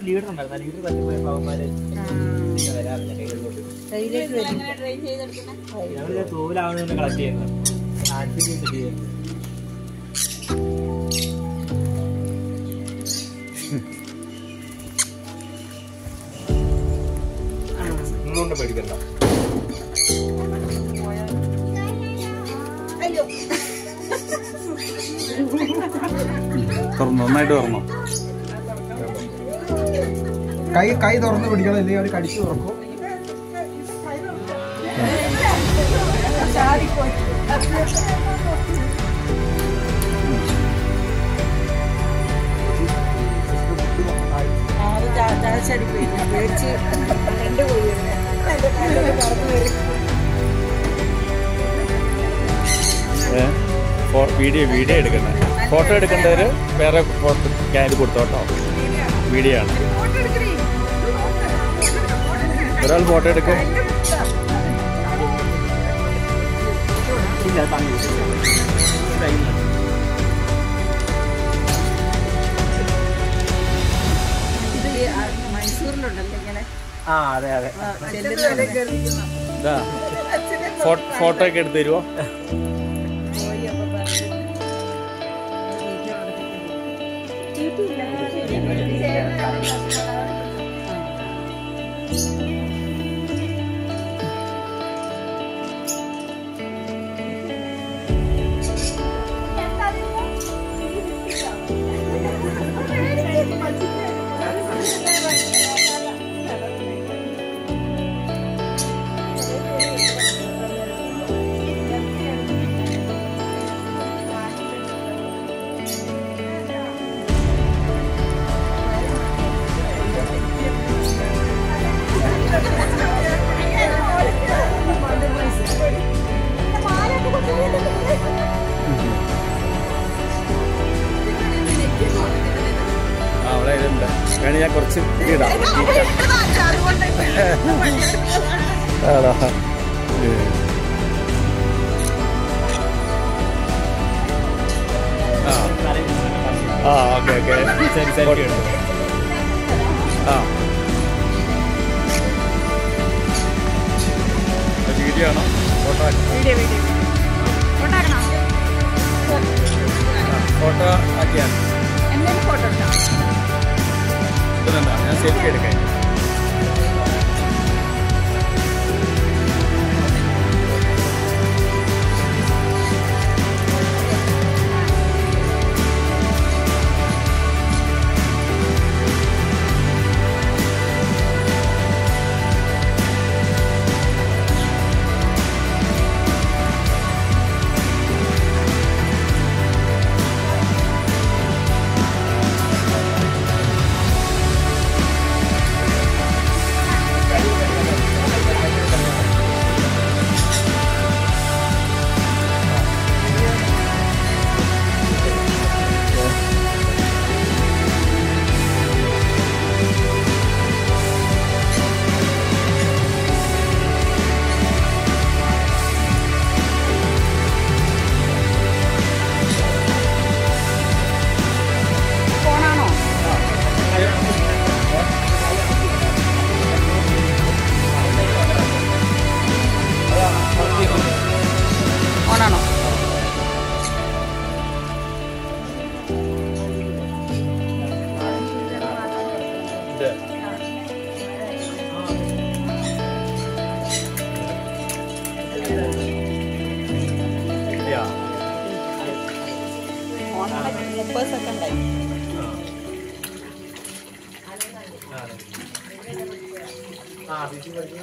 Leader ഉണ്ടായിരുന്നു leader തട്ടിപ്പോയപ്പോ അവന്മാര് പിന്നെ വരാറില്ല കയ്യിലോട്ട് കയ്യിലേക്ക് വരും ഞങ്ങൾ തൂവിലാവുന്ന കളക്ട് ചെയ്യുന്നത് ആൻസിക്ക് സെറ്റ് ചെയ്യുന്നത് ഒന്നുകൊണ്ട് പേടിക്കണ്ട തുറന്നു നന്നായിട്ട് തുറന്നു കൈ കൈ തുറന്ന് പിടിക്കണം ഇല്ലെങ്കിൽ അവർ കടിച്ചു തുറക്കും ആറ് ചാച്ചടി പോയി ഞാൻ പേടിച്ച് രണ്ട് പോയി വീഡിയോ വീഡിയോ എടുക്കണേ ഫോട്ടോ എടുക്കേണ്ടവര് വേറെ ഫോട്ടോ ക്യാൻഡ് കൊടുത്തോട്ടോ വീഡിയോ ആണ് ഒരാൾ ഫോട്ടോ എടുക്കും ഇല്ല തങ്ങി ഇത് ആ മൈസൂരിലുണ്ടല്ലോ ഇങ്ങനെ ആ അതെ അതെ ആ, ചെല്ലുന്ന ഇതാ ഫോട്ടോ ഒക്കെ എടുത്ത് തരുമോ പോയി അപ്പൊ പറഞ്ഞു ആ അവിടെ ഇതുണ്ട് വേണേ ഞാൻ കുറച്ച് ഇടാം ആണോ ഏ. ആ ആ ഓക്കെ ഓക്കെ ശരി ശരി ആ വീഡിയോ ആണോ ഫോട്ടോ വീഡിയോ വീഡിയോ കൊണ്ടാക്കണോ ഫോട്ടോ ആക്കിയാണ് എന്തെങ്കിലും ഫോട്ടോ എടുക്കാം ഇതെന്താ ഞാൻ സെൽഫി എടുക്കാൻ ഫോണാണോ ഓണാണോ ഇത് Yeah. ഓണാണ് മുപ്പത് സെക്കൻഡ് ആയി ആ സിറ്റി പഠിച്ചു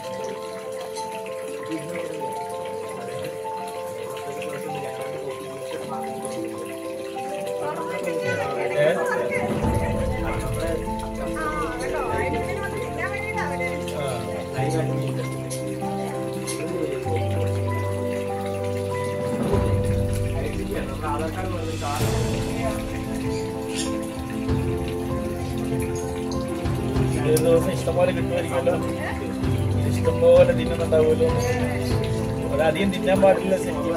ഒരു ദിവസം ഇഷ്ടംപോലെ കിട്ടുമായിരിക്കുമല്ലോ ഇഷ്ടംപോലെ തിന്നുന്നുണ്ടാവുമല്ലോ ഒരധികം തിന്നാൻ പാടില്ല ശരിക്കും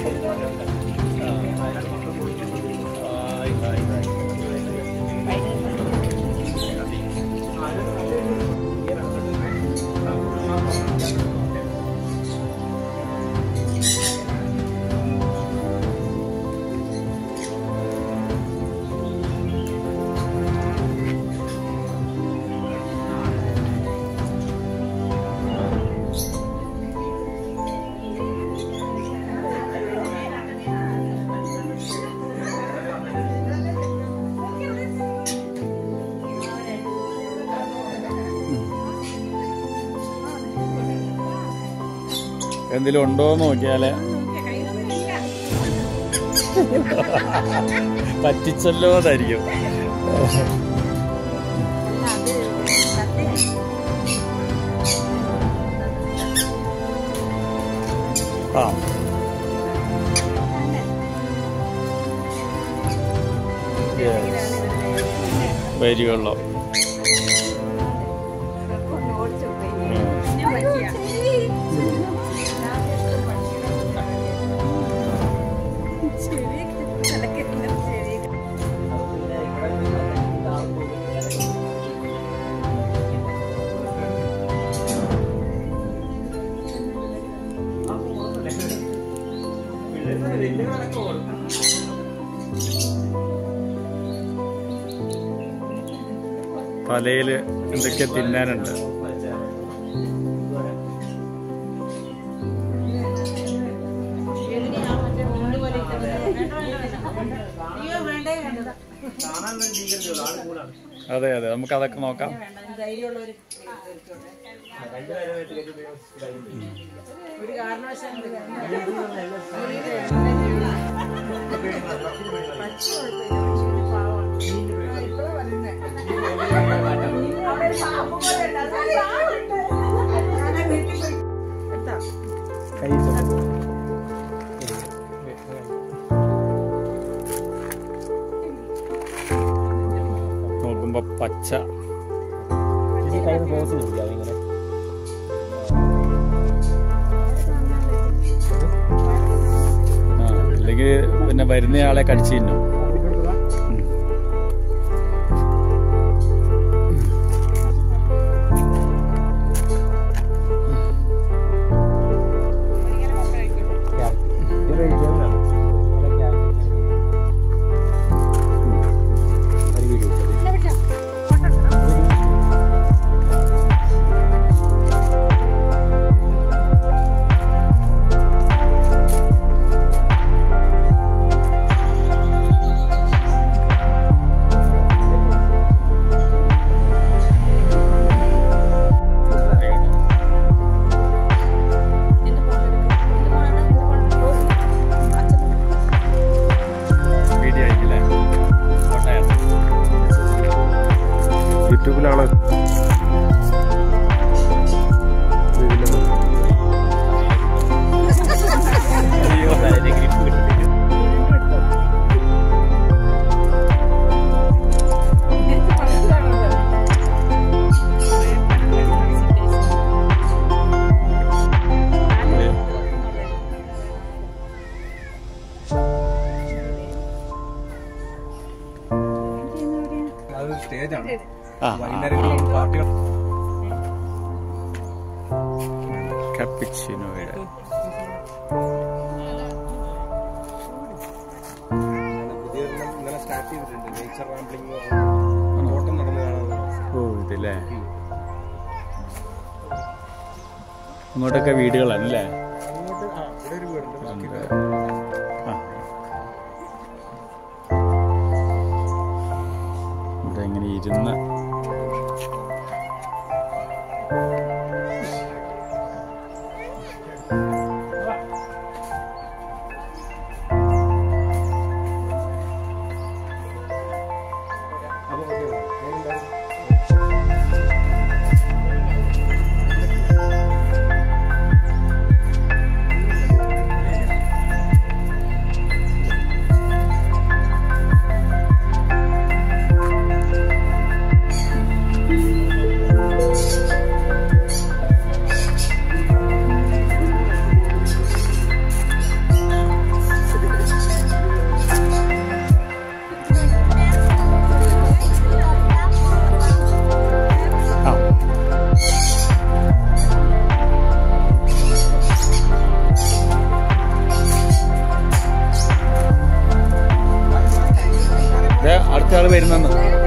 ആ. ആയി, ആയി, ആയി. എന്തെങ്കിലും ഉണ്ടോ എന്ന് നോക്കിയാലേ പറ്റിച്ചല്ലോ എന്നായിരിക്കും ആ വരികയുള്ളൂ തലയില് എന്തൊക്കെ തിന്നാനുണ്ട് അതെ അതെ നമുക്ക് അതൊക്കെ നോക്കാം ഒരു കാരണവശാലും നോക്കുമ്പോ പച്ച കൈ ക്ലോസ് ചെയ്തില്ല ഇങ്ങനെ ആ അല്ലെങ്കിൽ പിന്നെ വരുന്നയാളെ കടിച്ചു തിന്നും ഉം. വീഡിയോ ആയിരിക്കില്ലേ കോട്ടയം യൂട്യൂബിലാണ് അയ്യോ അതിന്റെ ഗ്രിപ്പ് കിട്ടി അത് സ്റ്റേജാണ് ആ വൈകുന്നേരം പാർട്ടികൾ കപ്പിച്ചിനോയുടെ പുതിയ ഇന്നലെ സ്റ്റാർട്ട് ചെയ്തിട്ടുണ്ട് നേച്ചർ റാംബ്ലിംഗ് ഓട്ടം നടന്നു കാണാൻ ഓ ഇതില്ലേ ഇങ്ങോട്ടൊക്കെ വീടുകളാണല്ലേ അങ്ങോട്ട് ആ ഇവിടെ ഒരു വീടുണ്ട് ബാക്കി ഉണ്ട്. ആ. ഇവിടെ ഇങ്ങനെ ഇരുന്ന് അപ്പൊ ഓക്കെ ഞാൻ ആ ദേ, അടുത്ത ആള് വരുന്നെന്ന്